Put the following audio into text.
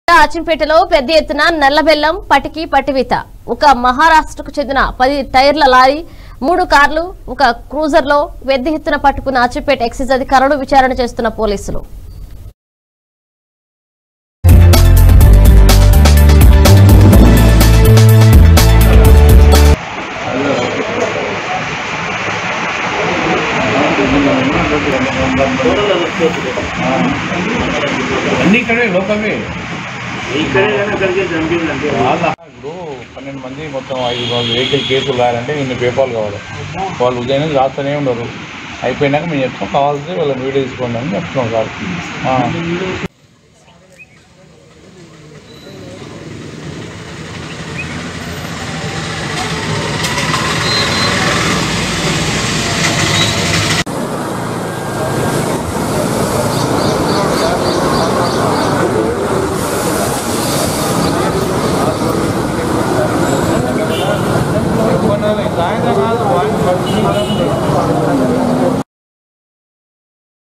అచ్చంపేటలో పెద్ద ఎత్తున నల్లబెల్లం పటికి పట్టివీత ఒక మహారాష్ట్రకు చెందిన పది టైర్ల లారీ మూడు కార్లు ఒక క్రూజర్ లో పెద్ద ఎత్తున పట్టుకున్న అచ్చంపేట ఎక్సైజ్ అధికారులు విచారణ చేస్తున్న పోలీసులు అన్ని ఇక్కడే లోకమే ఇక్కడే కానీ అక్కడికి చంపిందంటే వాళ్ళ ఇప్పుడు పన్నెండు మంది మొత్తం ఐదు వందల వెహికల్ కేసులు రాయాలంటే ఇన్ని పేపర్లు కావాలి వాళ్ళు ఉదయం నుంచి రాస్తూనే ఉండరు అయిపోయినాక మేము చెప్తాం కావాల్సి వాళ్ళని వీడియో తీసుకోండి అని చెప్తున్నాం సార్ ఆ. సాయంత్రం కాదు